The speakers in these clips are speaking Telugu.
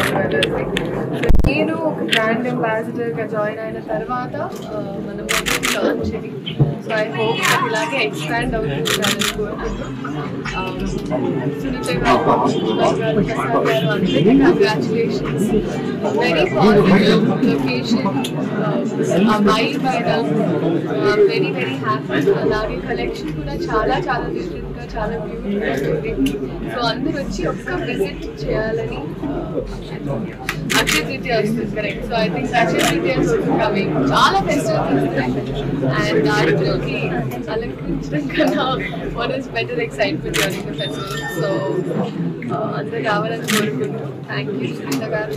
జ్యువెలర్స్ని నేను ఒక బ్రాండ్ అంబాసిడర్గా జాయిన్ అయిన తర్వాత ఆ, మనం లాంచ్ ఇది సో ఐ హోప్ ఇలాగే ఎక్స్పాండ్ అవుతుందని కోరుకుంటూ సునీత గారు సునీత గారు ప్రసాద్ గారు అందరికీ కంగ్రాచులేషన్స్ వెరీ పాజిటివ్ లొకేషన్ ఆ వైబ్ అయినా వెరీ వెరీ హ్యాపీ అలాగే కలెక్షన్ కూడా చాలా చాలా డిఫరెంట్గా చాలా బ్యూటిఫుల్ ఉంది సో అందరూ వచ్చి ఒక్క విజిట్ చేయాలని అక్షయ తృతీయ వస్తుంది correct so I think Akshaya Tritiya coming చాలా ఫెస్టివల్స్ వస్తున్నాయి అండ్ దాంట్లోకి అలంకరించడం కన్నా what is better excitement during the festival so అందరూ రావాలని కోరుకుంటూ థ్యాంక్ యూ సునీత గారు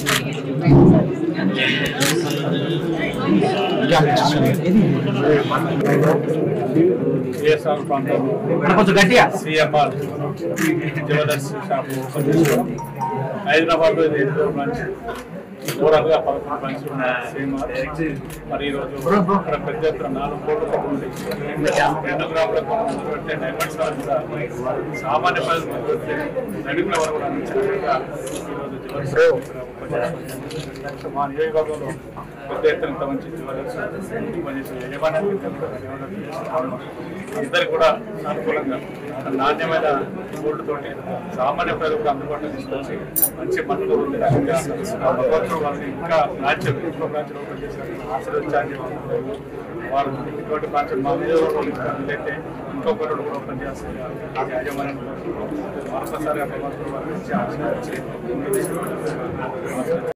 సిఎస్ఆర్ ప్రాంతంలో కొంచెం గట్టిగా సిఎంఆర్ జ్యువెలర్స్ షాప్ ఓపెన్ చేసుకోవడం హైదరాబాద్లో ఇది ఎనిమిదో బ్రాంచ్ ఓవరాల్గా పదకొండు బ్రాంచ్లు ఉన్నాయి సిఎంఆర్ మరి ఈరోజు ఇక్కడ పెద్ద ఎత్తున నాలుగు కోట్ల తగ్గుంది రెండు గ్రాములకు ముందు పెట్టే డైమండ్స్ వాళ్ళు కూడా సామాన్య ప్రజలు ముందు పెట్టే నడిపిన వారు కూడా అందించిన విధంగా ఈరోజు జ్యువెలర్స్ ఓపెన్ చేసుకోవడం మా నియోజకవర్గంలో పెద్ద ఎత్తున ఇంత మంచి జ్యువెలర్స్ పనిచేసే యజమాని ఇద్దరు కూడా అనుకూలంగా నాణ్యమైన గోల్డ్ తోటి సామాన్య ప్రజలకు అందుబాటులో తీసుకొచ్చి మంచి మద్దతు ఉంది రకంగా ఆ భగవంతుడు వాళ్ళని ఇంకా బ్రాంచ్ ఇంకో బ్రాంచ్ ఓపెన్ చేశారు ఆశీర్వదించాలని చెప్పి వారు ఇటువంటి బ్రాంచ్ మా నియోజకవర్గంలో అయితే ఇంకొకరు కూడా ఓపెన్ చేస్తారు ఆ యాజమాన్యం మరొకసారి ఆ భగవంతుడు వారి నుంచి ఆశీర్వదించి ముందుకు తీసుకెళ్ళాలి.